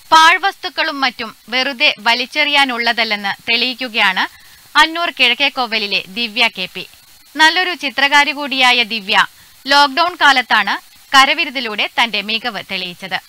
പാഴ്വസ്തുക്കളും മറ്റും വെറുതെ വലിച്ചെറിയാനുള്ളതല്ലെന്ന് തെളിയിക്കുകയാണ് അന്നൂർ കിഴക്കേക്കോവലിലെ ദിവ്യ K P നല്ലൊരു ചിത്രകാരി കൂടിയായ ദിവ്യ ലോക്ഡൌൺ കാലത്താണ് കരവിരുതിലൂടെ തന്റെ മികവ് തെളിയിച്ചത്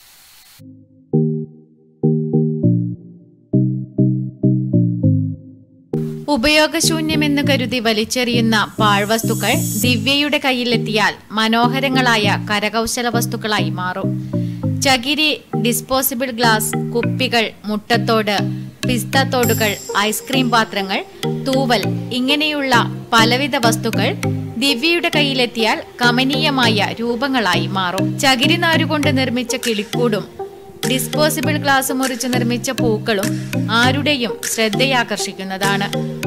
ഉപയോഗശൂന്യമെന്ന് കരുതി വലിച്ചെറിയുന്ന പാഴ്വസ്തുക്കൾ ദിവ്യയുടെ കയ്യിലെത്തിയാൽ മനോഹരങ്ങളായ കരകൗശല വസ്തുക്കളായി മാറും ചകിരി ഡിസ്പോസിബിൾ ഗ്ലാസ് കുപ്പികൾ മുട്ടത്തോട് പിസ്തത്തോടുകൾ ഐസ്ക്രീം പാത്രങ്ങൾ തൂവൽ ഇങ്ങനെയുള്ള പലവിധ വസ്തുക്കൾ ദിവ്യയുടെ കയ്യിലെത്തിയാൽ കമനീയമായ രൂപങ്ങളായി മാറും ചകിരി നാരുകൊണ്ട് നിർമ്മിച്ച കിളിക്കൂടും ഡിസ്പോസിബിൾ ഗ്ലാസ് മുറിച്ച് നിർമ്മിച്ച പൂക്കളും ആരുടെയും ശ്രദ്ധയാകർഷിക്കുന്നതാണ്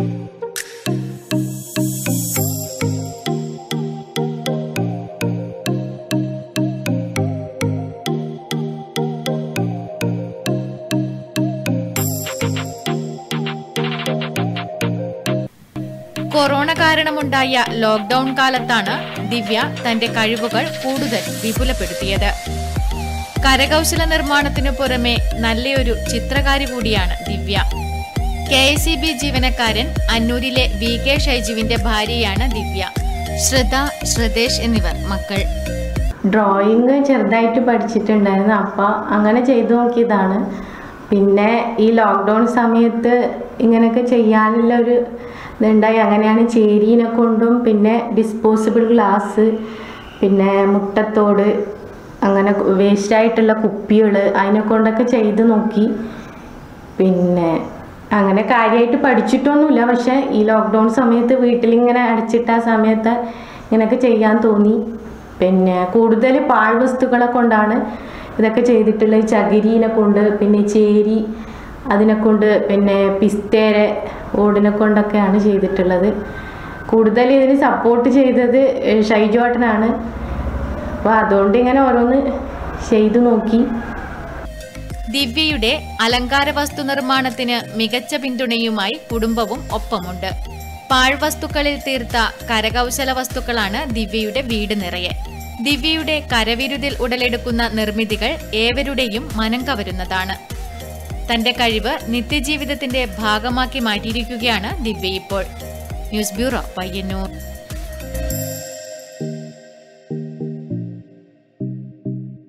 കൊറോണ കാരണമുണ്ടായ ലോക്ഡൌൺ കാലത്താണ് ദിവ്യ തന്റെ കഴിവുകൾ കൂടുതൽ വിപുലപ്പെടുത്തിയത് കരകൗശല നിർമ്മാണത്തിനു പുറമെ നല്ലൊരു ചിത്രകാരി കൂടിയാണ് Divya K S C B ജീവനക്കാരൻ അന്നൂരിലെ വി കെ ഷൈജുവിന്റെ ഭാര്യയാണ് ദിവ്യ ശ്രദ്ധ ശ്രദേശ് എന്നിവർ മക്കൾ ഡ്രോയിങ് ചെറുതായിട്ട് പഠിച്ചിട്ടുണ്ടായിരുന്നു അപ്പോൾ അങ്ങനെ ചെയ്തു നോക്കിയതാണ് പിന്നെ ഈ ലോക്ക്ഡൗൺ സമയത്ത് ഇങ്ങനെയൊക്കെ ചെയ്യാനുള്ള ഒരു ഇതുണ്ടായി അങ്ങനെയാണ് ചേരീനെ കൊണ്ടും പിന്നെ ഡിസ്പോസിബിൾ ഗ്ലാസ് പിന്നെ മുട്ടത്തോട് അങ്ങനെ വേസ്റ്റായിട്ടുള്ള കുപ്പികൾ അതിനെ കൊണ്ടൊക്കെ ചെയ്ത് നോക്കി പിന്നെ അങ്ങനെ കാര്യമായിട്ട് പഠിച്ചിട്ടൊന്നുമില്ല പക്ഷേ ഈ ലോക്ക്ഡൗൺ സമയത്ത് വീട്ടിലിങ്ങനെ അടച്ചിട്ട ആ സമയത്ത് ഇങ്ങനെയൊക്കെ ചെയ്യാൻ തോന്നി പിന്നെ കൂടുതൽ പാഴ്വസ്തുക്കളെ കൊണ്ടാണ് ഇതൊക്കെ ചെയ്തിട്ടുള്ളത് ഈ ചകിരീനെ കൊണ്ട് പിന്നെ ഈ ചേരി അതിനെ കൊണ്ട് പിന്നെ പിസ്തേരെ ഓടിനെ കൊണ്ടൊക്കെയാണ് ചെയ്തിട്ടുള്ളത് കൂടുതൽ ഇതിന് സപ്പോർട്ട് ചെയ്തത് ഏഹ് ഷൈജോട്ടനാണ് അപ്പോൾ അതുകൊണ്ട് ഇങ്ങനെ ഓരോന്ന് ചെയ്തു നോക്കി ദിവ്യയുടെ അലങ്കാര വസ്തു നിർമ്മാണത്തിന് മികച്ച പിന്തുണയുമായി കുടുംബവും ഒപ്പമുണ്ട് പാഴ്വസ്തുക്കളിൽ തീർത്ത കരകൗശല വസ്തുക്കളാണ് ദിവ്യയുടെ വീട് നിറയെ ദിവ്യയുടെ കരവിരുതിൽ ഉടലെടുക്കുന്ന നിർമ്മിതികൾ ഏവരുടെയും മനം കവരുന്നതാണ് തന്റെ കഴിവ് നിത്യജീവിതത്തിന്റെ ഭാഗമാക്കി മാറ്റിയിരിക്കുകയാണ് ദിവ്യ ഇപ്പോൾ ന്യൂസ് ബ്യൂറോ പയ്യന്നൂർ